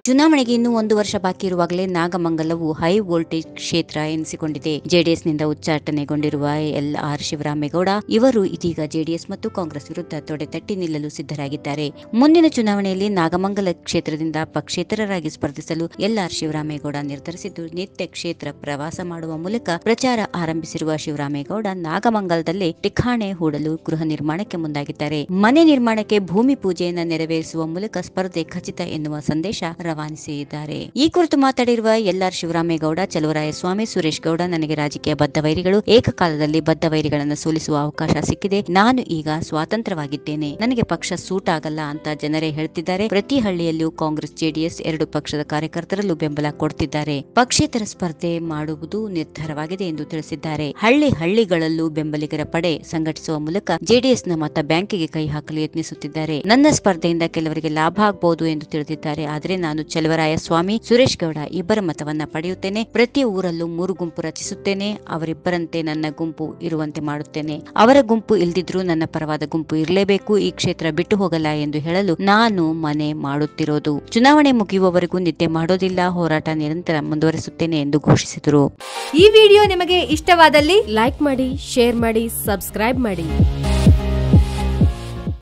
ಚುನಾವಣೆಗೆ ಇನ್ನು ಒಂದು ವರ್ಷ ಬಾಕಿ ಇರುವಾಗಲೇ ನಾಗಮಂಗಲವು ಹೈ ವೋಲ್ಟೇಜ್ ಕ್ಷೇತ್ರ ಎನಿಸಿಕೊಂಡಿದೆ ಜೆಡಿಎಸ್ನಿಂದ ಉಚ್ಚಾಟನೆಗೊಂಡಿರುವ ಎಲ್ ಆರ್ ಶಿವರಾಮೇಗೌಡ ಇವರು ಇದೀಗ ಜೆಡಿಎಸ್ ಮತ್ತು ಕಾಂಗ್ರೆಸ್ ವಿರುದ್ಧ ತೊಡೆತಟ್ಟಿ ನಿಲ್ಲಲು ಸಿದ್ಧರಾಗಿದ್ದಾರೆ ಮುಂದಿನ ಚುನಾವಣೆಯಲ್ಲಿ ನಾಗಮಂಗಲ ಕ್ಷೇತ್ರದಿಂದ ಪಕ್ಷೇತರರಾಗಿ ಸ್ಪರ್ಧಿಸಲು ಎಲ್ ಆರ್ ಶಿವರಾಮೇಗೌಡ ನಿರ್ಧರಿಸಿದ್ದು ನಿತ್ಯ ಕ್ಷೇತ್ರ ಪ್ರವಾಸ ಮಾಡುವ ಮೂಲಕ ಪ್ರಚಾರ ಆರಂಭಿಸಿರುವ ಶಿವರಾಮೇಗೌಡ ನಾಗಮಂಗಲದಲ್ಲಿ ಠಿಕಾಣೆ ಹೂಡಲು ಗೃಹ ನಿರ್ಮಾಣಕ್ಕೆ ಮುಂದಾಗಿದ್ದಾರೆ ಮನೆ ನಿರ್ಮಾಣಕ್ಕೆ ಭೂಮಿ ಪೂಜೆಯನ್ನ ನೆರವೇರಿಸುವ ಮೂಲಕ ಸ್ಪರ್ಧೆ ಖಚಿತ ಎನ್ನುವ ಸಂದೇಶ ರವಾನಿಸಿದ್ದಾರೆ ಈ ಕುರಿತು ಮಾತಾಡಿರುವ ಎಲ್ಆರ್ ಶಿವರಾಮೇಗೌಡ ಚಲುವರಾಯ ಸ್ವಾಮಿ ಸುರೇಶ್ ಗೌಡ ನನಗೆ ರಾಜಕೀಯ ಬದ್ಧ ವೈರಿಗಳು ಏಕಕಾಲದಲ್ಲಿ ಬದ್ಧ ವೈರಿಗಳನ್ನು ಸೋಲಿಸುವ ಅವಕಾಶ ಸಿಕ್ಕಿದೆ ನಾನು ಈಗ ಸ್ವಾತಂತ್ರ್ಯವಾಗಿದ್ದೇನೆ ನನಗೆ ಪಕ್ಷ ಸೂಟ್ ಆಗಲ್ಲ ಅಂತ ಜನರೇ ಹೇಳ್ತಿದ್ದಾರೆ ಪ್ರತಿ ಹಳ್ಳಿಯಲ್ಲೂ ಕಾಂಗ್ರೆಸ್ ಜೆಡಿಎಸ್ ಎರಡು ಪಕ್ಷದ ಕಾರ್ಯಕರ್ತರಲ್ಲೂ ಬೆಂಬಲ ಕೊಡ್ತಿದ್ದಾರೆ ಪಕ್ಷೇತರ ಸ್ಪರ್ಧೆ ಮಾಡುವುದು ನಿರ್ಧಾರವಾಗಿದೆ ಎಂದು ತಿಳಿಸಿದ್ದಾರೆ ಹಳ್ಳಿ ಹಳ್ಳಿಗಳಲ್ಲೂ ಬೆಂಬಲಿಗರ ಪಡೆ ಸಂಘಟಿಸುವ ಮೂಲಕ ಜೆಡಿಎಸ್ನ ಮತ ಬ್ಯಾಂಕಿಗೆ ಕೈ ಹಾಕಲು ಯತ್ನಿಸುತ್ತಿದ್ದಾರೆ ನನ್ನ ಸ್ಪರ್ಧೆಯಿಂದ ಕೆಲವರಿಗೆ ಲಾಭ ಆಗಬಹುದು ಎಂದು ತಿಳಿದಿದ್ದಾರೆ ಆದರೆ ನಾನು ಚಲವರಾಯ ಸ್ವಾಮಿ ಸುರೇಶ್ ಗೌಡ ಇಬ್ಬರ ಮತವನ್ನ ಪಡೆಯುತ್ತೇನೆ ಪ್ರತಿ ಊರಲ್ಲೂ ಮೂರು ಗುಂಪು ರಚಿಸುತ್ತೇನೆ ಅವರಿಬ್ಬರಂತೆ ನನ್ನ ಗುಂಪು ಇರುವಂತೆ ಮಾಡುತ್ತೇನೆ ಅವರ ಗುಂಪು ಇಲ್ದಿದ್ರೂ ನನ್ನ ಪರವಾದ ಗುಂಪು ಇರಲೇಬೇಕು ಈ ಕ್ಷೇತ್ರ ಬಿಟ್ಟು ಹೋಗಲ್ಲ ಎಂದು ಹೇಳಲು ನಾನು ಮನೆ ಮಾಡುತ್ತಿರೋದು ಚುನಾವಣೆ ಮುಗಿಯುವವರೆಗೂ ನಿದ್ದೆ ಮಾಡೋದಿಲ್ಲ ಹೋರಾಟ ನಿರಂತರ ಮುಂದುವರಿಸುತ್ತೇನೆ ಎಂದು ಘೋಷಿಸಿದರು ಈ ವಿಡಿಯೋ ನಿಮಗೆ ಇಷ್ಟವಾದಲ್ಲಿ ಲೈಕ್ ಮಾಡಿ ಶೇರ್ ಮಾಡಿ ಸಬ್ಸ್ಕ್ರೈಬ್ ಮಾಡಿ